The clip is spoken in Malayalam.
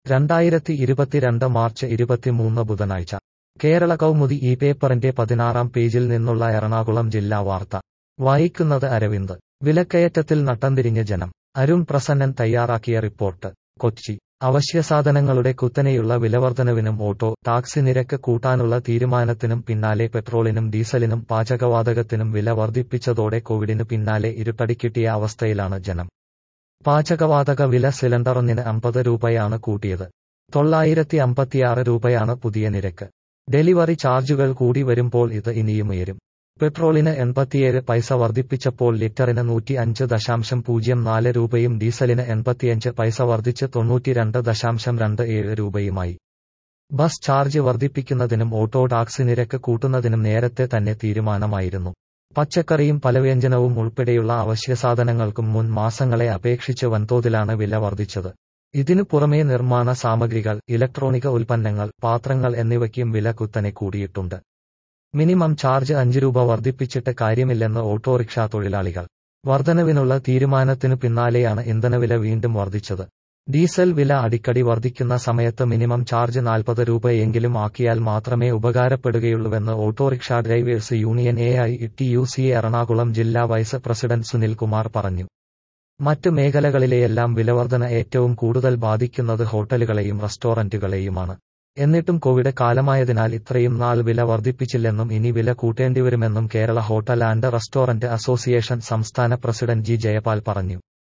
രണ്ടായിരത്തി ഇരുപത്തിരണ്ട് മാർച്ച് ഇരുപത്തിമൂന്ന് ബുധനാഴ്ച കേരള കൗമുദി ഈ പേപ്പറിന്റെ പതിനാറാം പേജിൽ നിന്നുള്ള എറണാകുളം ജില്ലാ വാർത്ത വായിക്കുന്നത് അരവിന്ദ് വിലക്കയറ്റത്തിൽ നട്ടംതിരിഞ്ഞ ജനം അരുൺ പ്രസന്നൻ തയ്യാറാക്കിയ റിപ്പോർട്ട് കൊച്ചി അവശ്യസാധനങ്ങളുടെ കുത്തനെയുള്ള വിലവർധനവിനും ഓട്ടോ ടാക്സി നിരക്ക് കൂട്ടാനുള്ള തീരുമാനത്തിനും പിന്നാലെ പെട്രോളിനും ഡീസലിനും പാചകവാതകത്തിനും വില വർദ്ധിപ്പിച്ചതോടെ കോവിഡിന് പിന്നാലെ ഇരുട്ടടിക്കിട്ടിയ അവസ്ഥയിലാണ് ജനം പാചകവാതക വില സിലിണ്ടറൊന്നിന് അമ്പത് രൂപയാണ് കൂട്ടിയത് തൊള്ളായിരത്തി അമ്പത്തിയാറ് രൂപയാണ് പുതിയ നിരക്ക് ഡെലിവറി ചാർജുകൾ കൂടി വരുമ്പോൾ ഇത് ഇനിയും ഉയരും പെട്രോളിന് എൺപത്തിയേഴ് പൈസ വർദ്ധിപ്പിച്ചപ്പോൾ ലിറ്ററിന് നൂറ്റി അഞ്ച് ദശാംശം പൂജ്യം നാല് രൂപയും ഡീസലിന് എൺപത്തിയഞ്ച് പൈസ വർദ്ധിച്ച് തൊണ്ണൂറ്റിരണ്ട് ദശാംശം രണ്ട് ഏഴ് രൂപയുമായി ബസ് ചാർജ് വർദ്ധിപ്പിക്കുന്നതിനും ഓട്ടോ ടാക്സി നിരക്ക് കൂട്ടുന്നതിനും നേരത്തെ തന്നെ തീരുമാനമായിരുന്നു പച്ചക്കറിയും പലവ്യഞ്ജനവും ഉൾപ്പെടെയുള്ള അവശ്യസാധനങ്ങൾക്കും മുൻ മാസങ്ങളെ അപേക്ഷിച്ച് വൻതോതിലാണ് വില വർദ്ധിച്ചത് ഇതിനു പുറമേ നിർമ്മാണ സാമഗ്രികൾ ഇലക്ട്രോണിക ഉൽപ്പന്നങ്ങൾ പാത്രങ്ങൾ എന്നിവയ്ക്കും വില കുത്തനെ കൂടിയിട്ടുണ്ട് മിനിമം ചാർജ് അഞ്ച് രൂപ വർദ്ധിപ്പിച്ചിട്ട് കാര്യമില്ലെന്ന് ഓട്ടോറിക്ഷ തൊഴിലാളികൾ വർധനവിനുള്ള തീരുമാനത്തിനു പിന്നാലെയാണ് ഇന്ധനവില വീണ്ടും വർദ്ധിച്ചത് ഡീസൽ വില അടിക്കടി വർദ്ധിക്കുന്ന സമയത്ത് മിനിമം ചാർജ് നാൽപ്പത് രൂപയെങ്കിലും ആക്കിയാൽ മാത്രമേ ഉപകാരപ്പെടുകയുള്ളൂവെന്ന് autorickshaw drivers union A I T U C Ernakulam ജില്ലാ വൈസ് പ്രസിഡന്റ് സുനിൽ കുമാർ പറഞ്ഞു മറ്റു മേഖലകളിലെയെല്ലാം വിലവർധന ഏറ്റവും കൂടുതൽ ബാധിക്കുന്നത് ഹോട്ടലുകളെയും റെസ്റ്റോറന്റുകളെയുമാണ് എന്നിട്ടും കോവിഡ് കാലമായതിനാൽ ഇത്രയും നാൾ വില വർദ്ധിപ്പിച്ചില്ലെന്നും ഇനി വില കൂട്ടേണ്ടിവരുമെന്നും Kerala hotel and restaurant association സംസ്ഥാന പ്രസിഡന്റ് ജി ജയപാൽ പറഞ്ഞു